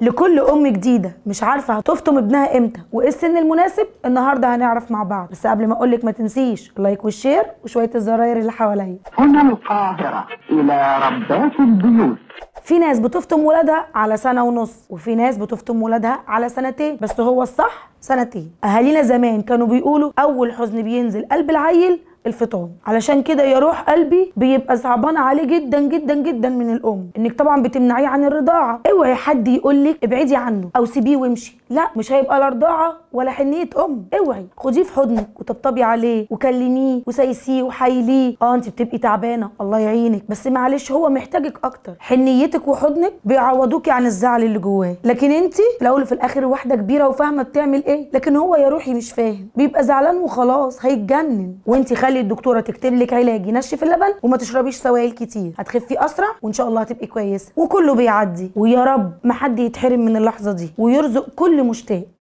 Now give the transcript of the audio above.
لكل ام جديده مش عارفه هتفطم ابنها امتى وايه السن المناسب النهارده هنعرف مع بعض بس قبل ما اقولك ما تنسيش اللايك والشير وشويه الزراير اللي حواليا هنا القاهرة إلى ربات البيوت في ناس بتفطم ولادها على سنة ونص وفي ناس بتفطم ولادها على سنتين بس هو الصح سنتين أهالينا زمان كانوا بيقولوا أول حزن بينزل قلب العيل الفطام علشان كده يا روح قلبي بيبقى صعبان عليه جدا جدا جدا من الام انك طبعا بتمنعيه عن الرضاعه اوعي حد يقول لك ابعدي عنه او سيبيه وامشي لا مش هيبقى لا رضاعه ولا حنيه ام اوعي خديه في حضنك وطبطبي عليه وكلميه وسايسيه وحايليه اه انت بتبقي تعبانه الله يعينك بس معلش هو محتاجك اكتر حنيتك وحضنك بيعوضوكي عن الزعل اللي جواه لكن انت في الاول وفي الاخر واحده كبيره وفاهمه بتعمل ايه لكن هو يا روحي مش فاهم بيبقى زعلان وخلاص هيتجنن وانت خلي الدكتوره تكتب لك علاج ينشف اللبن وما تشربيش سوائل كتير هتخفي اسرع وان شاء الله هتبقي كويسه وكله بيعدي ويا رب ما حد يتحرم من اللحظه دي ويرزق كل مشتاق